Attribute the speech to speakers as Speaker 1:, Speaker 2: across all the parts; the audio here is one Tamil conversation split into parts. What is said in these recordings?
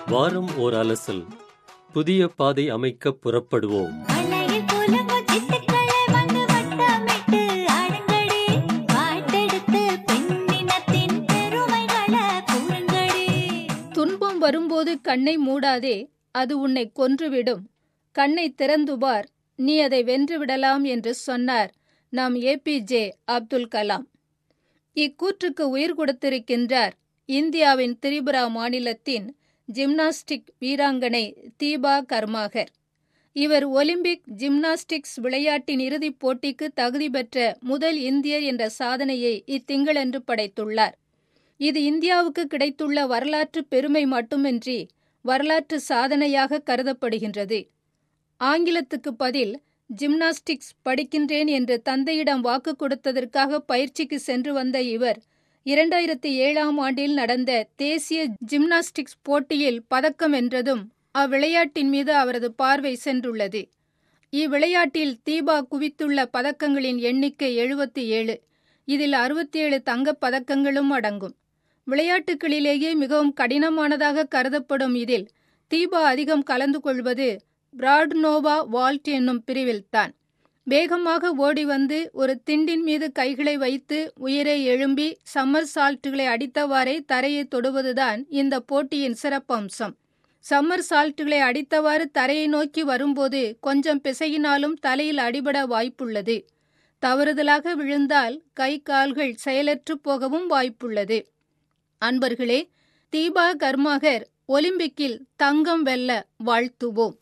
Speaker 1: வாரம் ஓர் அலசல் புதிய பாதை அமைக்க புறப்படுவோம்
Speaker 2: மலையில் குலுங்கும் சிட்டுக்களே வந்து வட்டமிட்டு ஆடுங்கடி. பாட்டெடுத்து பெண்ணினத்தின் பெருமைகளை கூறுங்கடி.
Speaker 3: துன்பம் வரும்போது கண்ணை மூடாதே அது உன்னை கொன்றுவிடும் கண்ணை திறந்து பார் நீ அதை வென்றுவிடலாம் என்று சொன்னார் நாம் ஏபிஜே அப்துல் கலாம் இக்கூற்றுக்கு உயிர் கொடுத்திருக்கின்றார் இந்தியாவின் திரிபுரா மாநிலத்தின் ஜிம்னாஸ்டிக் வீராங்கனை தீபா கர்மாகர் இவர் ஒலிம்பிக் ஜிம்னாஸ்டிக்ஸ் விளையாட்டின் இறுதிப் போட்டிக்கு தகுதி பெற்ற முதல் இந்தியர் என்ற சாதனையை இத்திங்களன்று படைத்துள்ளார் இது இந்தியாவுக்கு கிடைத்துள்ள வரலாற்று பெருமை மட்டுமின்றி வரலாற்று சாதனையாக கருதப்படுகின்றது ஆங்கிலத்துக்கு பதில் ஜிம்னாஸ்டிக்ஸ் படிக்கின்றேன் என்று தந்தையிடம் வாக்கு கொடுத்ததற்காக பயிற்சிக்கு சென்று வந்த இவர் இரண்டாயிரத்தி ஏழாம் ஆண்டில் நடந்த தேசிய ஜிம்னாஸ்டிக்ஸ் போட்டியில் பதக்கம் வென்றதும் அவ்விளையாட்டின் மீது அவரது பார்வை சென்றுள்ளது இவ்விளையாட்டில் தீபா குவித்துள்ள பதக்கங்களின் எண்ணிக்கை எழுபத்தி ஏழு இதில் அறுபத்தி ஏழு தங்கப் பதக்கங்களும் அடங்கும் விளையாட்டுகளிலேயே மிகவும் கடினமானதாக கருதப்படும் இதில் தீபா அதிகம் கலந்து கொள்வது பிராட்னோவா வால்ட் என்னும் பிரிவில்தான் வேகமாக ஓடி வந்து ஒரு திண்டின் மீது கைகளை வைத்து உயரே எழும்பி சம்மர் சால்ட்டுகளை அடித்தவாறே தரையை தொடுவதுதான் இந்த போட்டியின் சிறப்பம்சம் சம்மர் சால்ட்டுகளை அடித்தவாறு தரையை நோக்கி வரும்போது கொஞ்சம் பிசையினாலும் தலையில் அடிபட வாய்ப்புள்ளது தவறுதலாக விழுந்தால் கை கால்கள் செயலற்று போகவும் வாய்ப்புள்ளது அன்பர்களே தீபா கர்மாகர் ஒலிம்பிக்கில் தங்கம் வெல்ல வாழ்த்துவோம்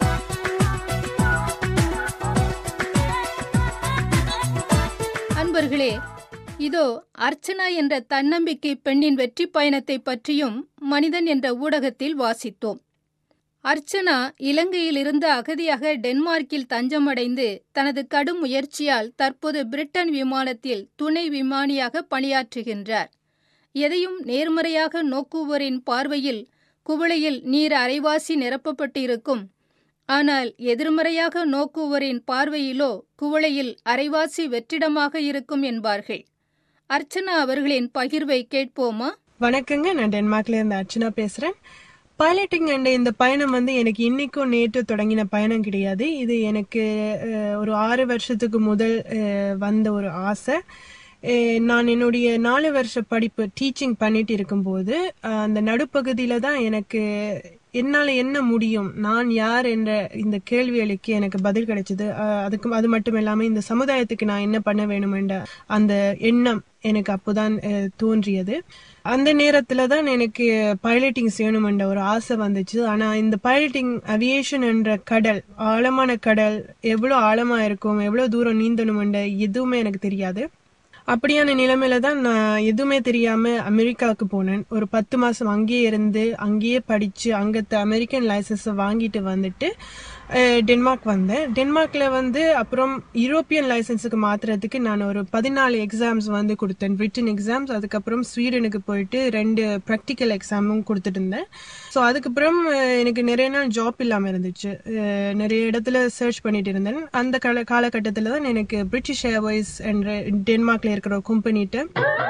Speaker 3: அன்பர்களே இதோ அர்ச்சனா என்ற தன்னம்பிக்கை பெண்ணின் வெற்றி பயணத்தை பற்றியும் மனிதன் என்ற ஊடகத்தில் வாசித்தோம் அர்ச்சனா இலங்கையிலிருந்து அகதியாக டென்மார்க்கில் தஞ்சமடைந்து தனது கடும் முயற்சியால் தற்போது பிரிட்டன் விமானத்தில் துணை விமானியாக பணியாற்றுகின்றார் எதையும் நேர்மறையாக நோக்குவோரின் பார்வையில் குவளையில் நீர் அரைவாசி நிரப்பப்பட்டிருக்கும் ஆனால் எதிர்மறையாக நோக்குவோரின் பார்வையிலோ குவளையில் அரைவாசி வெற்றிடமாக இருக்கும் என்பார்கள் அர்ச்சனா அவர்களின் பகிர்வை கேட்போமா
Speaker 4: வணக்கங்க நான் டென்மார்க்ல இருந்து அர்ச்சனா பேசுறேன் பைலட்டிங் அண்ட் இந்த பயணம் வந்து எனக்கு இன்னைக்கும் நேற்று தொடங்கின பயணம் கிடையாது இது எனக்கு அஹ், ஒரு ஆறு வருஷத்துக்கு முதல் அஹ், வந்த ஒரு ஆசை அஹ், நான் என்னுடைய நாலு வருஷ படிப்பு டீச்சிங் பண்ணிட்டு இருக்கும்போது அஹ், அந்த நடுப்பகுதியில தான் எனக்கு என்னால என்ன முடியும் நான் யார் என்ற இந்த கேள்விகளுக்கு எனக்கு பதில் கிடைச்சது அஹ், அதுக்கு அது மட்டும் இல்லாம இந்த சமுதாயத்துக்கு நான் என்ன பண்ண வேணும் என்ற அந்த எண்ணம் எனக்கு அப்போதான் அஹ், தோன்றியது அந்த நேரத்துல தான் எனக்கு பைலட்டிங் செய்யணுமென்ற ஒரு ஆசை வந்துச்சு ஆனா இந்த பைலட்டிங் அவியேஷன் என்ற கடல் ஆழமான கடல் எவ்வளவு ஆழமா இருக்கும் எவ்வளவு தூரம் நீந்தணுமென்ற எதுவுமே எனக்கு தெரியாது அப்படியான நிலைமையில தான் நான் எதுவுமே தெரியாம அமெரிக்காவுக்கு போனேன் ஒரு பத்து மாசம் அங்கேயே இருந்து அங்கேயே படிச்சு அங்கத்த அமெரிக்கன் லைசன்ஸை வாங்கிட்டு வந்துட்டு அஹ், டென்மார்க் வந்தேன் டென்மார்க்ல வந்து அப்புறம் யூரோப்பியன் லைசன்ஸுக்கு மாத்துறதுக்கு நான் ஒரு பதினாலு எக்ஸாம்ஸ் வந்து கொடுத்தேன் ரிட்டன் எக்ஸாம்ஸ் அதுக்கப்புறம் ஸ்வீடனுக்கு போயிட்டு ரெண்டு ப்ராக்டிக்கல் எக்ஸாமும் கொடுத்துட்டு இருந்தேன் ஸோ அதுக்கப்புறம் அஹ், எனக்கு நிறைய நாள் ஜாப் இல்லாம இருந்துச்சு அஹ், நிறைய இடத்துல சர்ச் பண்ணிட்டு இருந்தேன் அந்த கால காலகட்டத்தில் தான் எனக்கு பிரிட்டிஷ் ஏர்வைஸ் என்ற டென்மார்க்ல இருக்கிற ஒரு கம்பெனிட்ட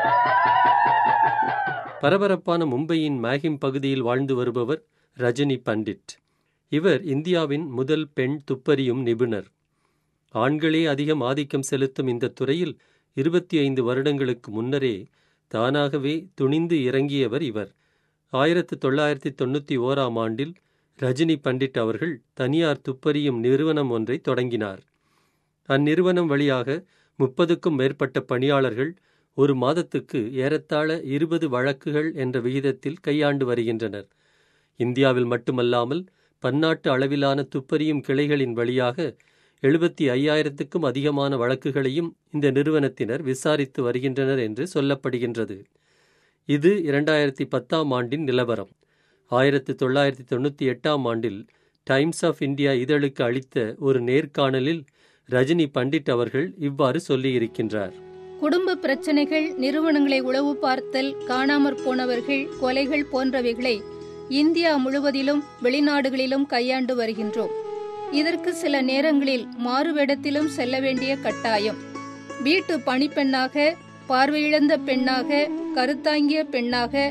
Speaker 1: பரபரப்பான மும்பையின் மேகிம் பகுதியில் வாழ்ந்து வருபவர் ரஜினி பண்டிட் இவர் இந்தியாவின் முதல் பெண் துப்பறியும் நிபுணர் ஆண்களே அதிகம் ஆதிக்கம் செலுத்தும் இந்த துறையில் இருபத்தி ஐந்து வருடங்களுக்கு முன்னரே தானாகவே துணிந்து இறங்கியவர் இவர் ஆயிரத்து தொள்ளாயிரத்தி தொண்ணூற்றி ஓராம் ஆண்டில் ரஜினி பண்டிட் அவர்கள் தனியார் துப்பறியும் நிறுவனம் ஒன்றை தொடங்கினார் அந்நிறுவனம் வழியாக முப்பதுக்கும் மேற்பட்ட பணியாளர்கள் ஒரு மாதத்துக்கு ஏறத்தாழ இருபது வழக்குகள் என்ற விகிதத்தில் கையாண்டு வருகின்றனர் இந்தியாவில் மட்டுமல்லாமல் பன்னாட்டு அளவிலான துப்பறியும் கிளைகளின் வழியாக எழுபத்தி ஐயாயிரத்துக்கும் அதிகமான வழக்குகளையும் இந்த நிறுவனத்தினர் விசாரித்து வருகின்றனர் என்று சொல்லப்படுகின்றது இது இரண்டாயிரத்தி பத்தாம் ஆண்டின் நிலவரம் ஆயிரத்தி தொள்ளாயிரத்தி தொண்ணூற்றி எட்டாம் ஆண்டில் டைம்ஸ் ஆஃப் இந்தியா இதழுக்கு அளித்த ஒரு நேர்காணலில் ரஜினி பண்டிட் அவர்கள் இவ்வாறு சொல்லியிருக்கின்றார்
Speaker 3: குடும்ப பிரச்சனைகள் நிறுவனங்களை உளவு பார்த்தல் காணாமற் போனவர்கள் கொலைகள் போன்றவைகளை இந்தியா முழுவதிலும் வெளிநாடுகளிலும் கையாண்டு வருகின்றோம் இதற்கு சில நேரங்களில் மாறுவேடத்திலும் செல்ல வேண்டிய கட்டாயம் வீட்டு பணிப்பெண்ணாக பார்வையிழந்த பெண்ணாக கருத்தாங்கிய பெண்ணாக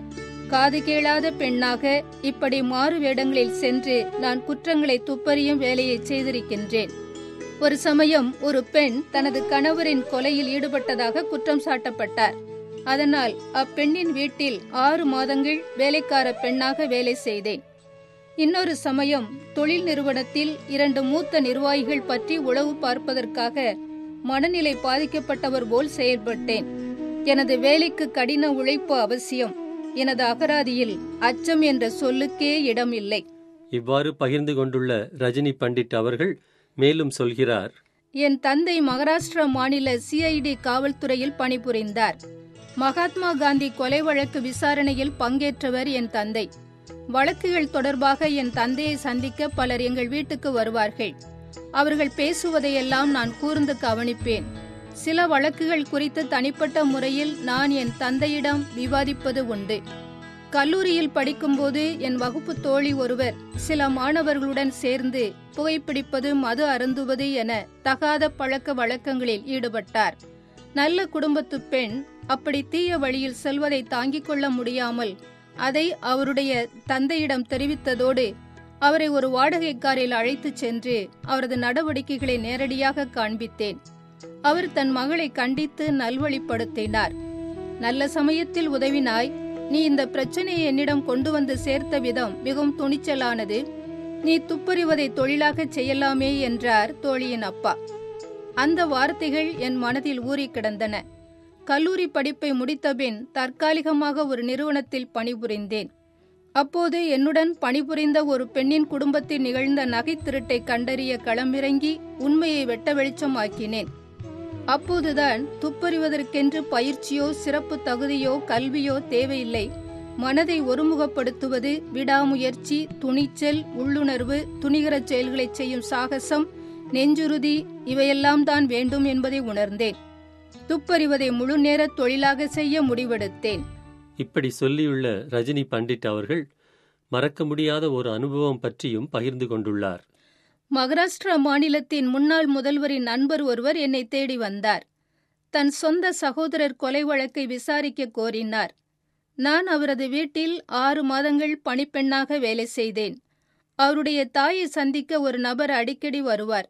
Speaker 3: காது கேளாத பெண்ணாக இப்படி மாறு வேடங்களில் சென்று நான் குற்றங்களை துப்பறியும் வேலையை செய்திருக்கின்றேன் ஒரு சமயம் ஒரு பெண் தனது கணவரின் கொலையில் ஈடுபட்டதாக குற்றம் சாட்டப்பட்டார் அதனால் அப்பெண்ணின் வீட்டில் ஆறு மாதங்கள் வேலைக்கார பெண்ணாக வேலை செய்தேன் இன்னொரு சமயம் தொழில் நிறுவனத்தில் இரண்டு மூத்த நிர்வாகிகள் பற்றி உளவு பார்ப்பதற்காக மனநிலை பாதிக்கப்பட்டவர் போல் செயல்பட்டேன் எனது வேலைக்கு கடின உழைப்பு அவசியம் எனது அகராதியில் அச்சம் என்ற சொல்லுக்கே இடம் இல்லை
Speaker 1: இவ்வாறு பகிர்ந்து கொண்டுள்ள ரஜினி பண்டிட் அவர்கள் மேலும் சொல்கிறார்
Speaker 3: என் தந்தை மகாராஷ்டிரா மாநில சிஐடி காவல்துறையில் பணிபுரிந்தார் மகாத்மா காந்தி கொலை வழக்கு விசாரணையில் பங்கேற்றவர் என் தந்தை வழக்குகள் தொடர்பாக என் தந்தையை சந்திக்க பலர் எங்கள் வீட்டுக்கு வருவார்கள் அவர்கள் பேசுவதையெல்லாம் நான் கூர்ந்து கவனிப்பேன் சில வழக்குகள் குறித்து தனிப்பட்ட முறையில் நான் என் தந்தையிடம் விவாதிப்பது உண்டு கல்லூரியில் படிக்கும்போது என் வகுப்பு தோழி ஒருவர் சில மாணவர்களுடன் சேர்ந்து புகைப்பிடிப்பது மது அருந்துவது என தகாத பழக்க வழக்கங்களில் ஈடுபட்டார் நல்ல குடும்பத்து பெண் அப்படி தீய வழியில் செல்வதை தாங்கிக் கொள்ள முடியாமல் அதை அவருடைய தந்தையிடம் தெரிவித்ததோடு அவரை ஒரு வாடகை காரில் அழைத்துச் சென்று அவரது நடவடிக்கைகளை நேரடியாக காண்பித்தேன் அவர் தன் மகளை கண்டித்து நல்வழிப்படுத்தினார் நல்ல சமயத்தில் உதவினாய் நீ இந்த பிரச்சனையை என்னிடம் கொண்டு வந்து சேர்த்த விதம் மிகவும் துணிச்சலானது நீ துப்பறிவதை தொழிலாகச் செய்யலாமே என்றார் தோழியின் அப்பா அந்த வார்த்தைகள் என் மனதில் ஊறி கிடந்தன கல்லூரி படிப்பை முடித்தபின் தற்காலிகமாக ஒரு நிறுவனத்தில் பணிபுரிந்தேன் அப்போது என்னுடன் பணிபுரிந்த ஒரு பெண்ணின் குடும்பத்தில் நிகழ்ந்த நகை திருட்டை கண்டறிய களமிறங்கி உண்மையை வெட்ட வெளிச்சமாக்கினேன் அப்போதுதான் துப்பறிவதற்கென்று பயிற்சியோ சிறப்பு தகுதியோ கல்வியோ தேவையில்லை மனதை ஒருமுகப்படுத்துவது விடாமுயற்சி துணிச்சல் உள்ளுணர்வு துணிகரச் செயல்களைச் செய்யும் சாகசம் நெஞ்சுறுதி இவையெல்லாம் தான் வேண்டும் என்பதை உணர்ந்தேன் துப்பறிவதை முழு நேர தொழிலாக செய்ய முடிவெடுத்தேன்
Speaker 1: இப்படி சொல்லியுள்ள ரஜினி பண்டிட் அவர்கள் மறக்க முடியாத ஒரு அனுபவம் பற்றியும் பகிர்ந்து கொண்டுள்ளார்
Speaker 3: மகாராஷ்டிரா மாநிலத்தின் முன்னாள் முதல்வரின் நண்பர் ஒருவர் என்னை தேடி வந்தார் தன் சொந்த சகோதரர் கொலை வழக்கை விசாரிக்க கோரினார் நான் அவரது வீட்டில் ஆறு மாதங்கள் பணிப்பெண்ணாக வேலை செய்தேன் அவருடைய தாயை சந்திக்க ஒரு நபர் அடிக்கடி வருவார்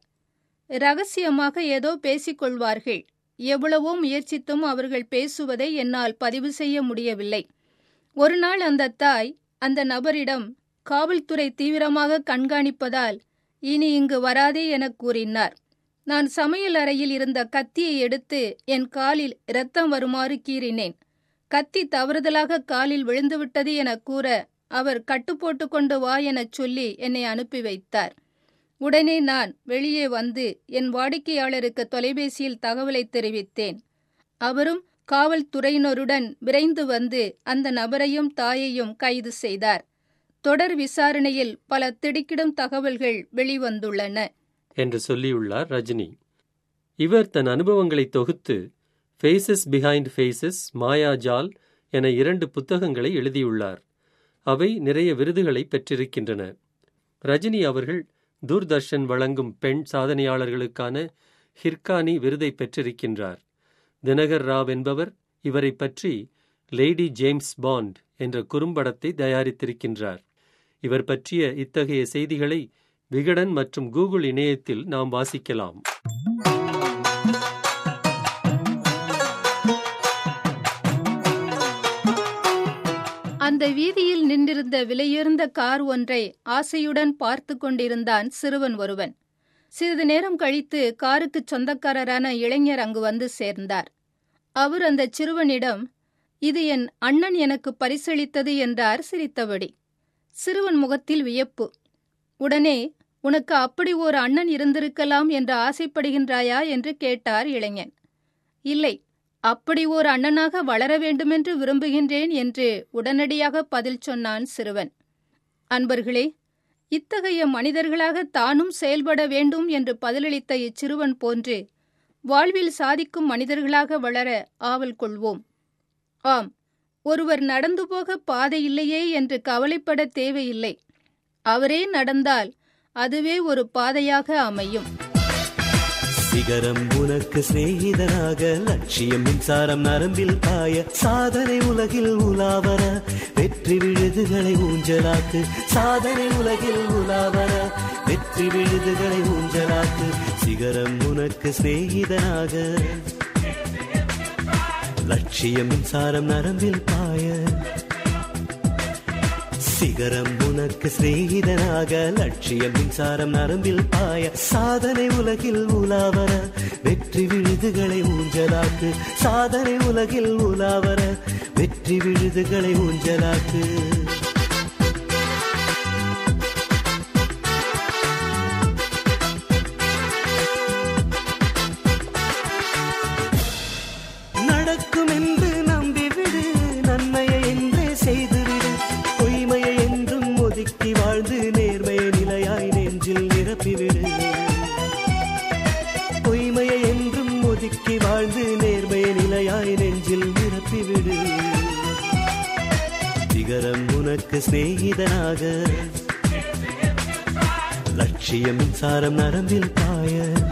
Speaker 3: ரகசியமாக ஏதோ பேசிக்கொள்வார்கள் எவ்வளவோ முயற்சித்தும் அவர்கள் பேசுவதை என்னால் பதிவு செய்ய முடியவில்லை ஒரு நாள் அந்த தாய் அந்த நபரிடம் காவல்துறை தீவிரமாக கண்காணிப்பதால் இனி இங்கு வராதே எனக் கூறினார் நான் சமையல் அறையில் இருந்த கத்தியை எடுத்து என் காலில் இரத்தம் வருமாறு கீறினேன் கத்தி தவறுதலாக காலில் விழுந்துவிட்டது எனக் கூற அவர் கட்டுப்போட்டு கொண்டு வா எனச் சொல்லி என்னை அனுப்பி வைத்தார் உடனே நான் வெளியே வந்து என் வாடிக்கையாளருக்கு தொலைபேசியில் தகவலை தெரிவித்தேன் அவரும் காவல்துறையினருடன் விரைந்து வந்து அந்த நபரையும் தாயையும் கைது செய்தார் தொடர் விசாரணையில் பல திடுக்கிடும் தகவல்கள் வெளிவந்துள்ளன
Speaker 1: என்று சொல்லியுள்ளார் ரஜினி இவர் தன் அனுபவங்களை தொகுத்து ஃபேஸஸ் பிஹைண்ட் ஃபேஸஸ் மாயாஜால் என இரண்டு புத்தகங்களை எழுதியுள்ளார் அவை நிறைய விருதுகளை பெற்றிருக்கின்றன ரஜினி அவர்கள் தூர்தர்ஷன் வழங்கும் பெண் சாதனையாளர்களுக்கான ஹிர்கானி விருதை பெற்றிருக்கின்றார் தினகர் ராவ் என்பவர் இவரை பற்றி லேடி ஜேம்ஸ் பாண்ட் என்ற குறும்படத்தை தயாரித்திருக்கின்றார் இவர் பற்றிய இத்தகைய செய்திகளை விகடன் மற்றும் கூகுள் இணையத்தில் நாம் வாசிக்கலாம்
Speaker 3: அந்த வீதியில் நின்றிருந்த விலையுயர்ந்த கார் ஒன்றை ஆசையுடன் பார்த்து கொண்டிருந்தான் சிறுவன் ஒருவன் சிறிது நேரம் கழித்து காருக்கு சொந்தக்காரரான இளைஞர் அங்கு வந்து சேர்ந்தார் அவர் அந்த சிறுவனிடம் இது என் அண்ணன் எனக்கு பரிசளித்தது என்றார் சிரித்தபடி சிறுவன் முகத்தில் வியப்பு உடனே உனக்கு அப்படி ஒரு அண்ணன் இருந்திருக்கலாம் என்று ஆசைப்படுகின்றாயா என்று கேட்டார் இளைஞன் இல்லை அப்படி ஓர் அண்ணனாக வளர வேண்டுமென்று விரும்புகின்றேன் என்று உடனடியாக பதில் சொன்னான் சிறுவன் அன்பர்களே இத்தகைய மனிதர்களாக தானும் செயல்பட வேண்டும் என்று பதிலளித்த இச்சிறுவன் போன்று வாழ்வில் சாதிக்கும் மனிதர்களாக வளர ஆவல் கொள்வோம் ஆம் ஒருவர் நடந்து போக பாதை இல்லையே என்று கவலைப்பட தேவையில்லை அவரே நடந்தால் அதுவே ஒரு பாதையாக அமையும்
Speaker 5: சிகரம் உனக்கு சிநேகிதனாக லட்சியம் மின்சாரம் நரம்பில் பாய சாதனை உலகில் உலாவர வெற்றி விழுதுகளை ஊஞ்சலாக்கு சாதனை உலகில் உலாவர வெற்றி விழுதுகளை ஊஞ்சலாக்கு சிகரம் உனக்கு சிநேகிதனாக லட்சியம் மின்சாரம் நரம்பில் பாய சிகரம் உனக்கு சிநேகிதனாக லட்சியம் மின்சாரம் நரம்பில் பாய சாதனை உலகில் உலாவர வெற்றி விழுதுகளை ஊஞ்சலாக்கு சாதனை உலகில் உலாவர வெற்றி விழுதுகளை ஊஞ்சலாக்கு நடக்கும் என்று நம்பிவிடு நன்மையை என்றே செய்துவிடு பொய்மையை என்றும் ஒதுக்கி வாழ்ந்து நேர்மையை நிலையாய் நெஞ்சில் நிரப்பிவிடு பொய்மையை என்றும் ஒதுக்கி வாழ்ந்து நேர்மையை நிலையாய் நெஞ்சில் நிரப்பிவிடு சிகரம் உனக்கு சிநேகிதனாக லட்சியம் மின்சாரம் நரம்பில் பாய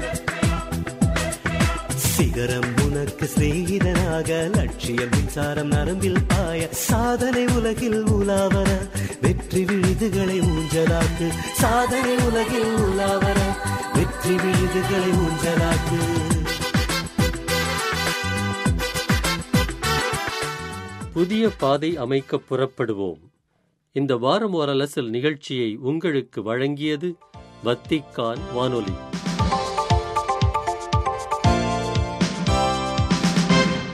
Speaker 5: சிகரம் உனக்கு சிநேகிதனாக லட்சியம் மின்சாரம் நரம்பில் பாய சாதனை உலகில் உலாவர வெற்றி விழுதுகளை ஊஞ்சலாக்கு சாதனை உலகில் உலாவர வெற்றி விழுதுகளை ஊஞ்சலாக்கு
Speaker 1: புதிய பாதை அமைக்க புறப்படுவோம் இந்த வாரம் ஒரு அலசல் நிகழ்ச்சியை உங்களுக்கு வழங்கியது வத்திக்கான் வானொலி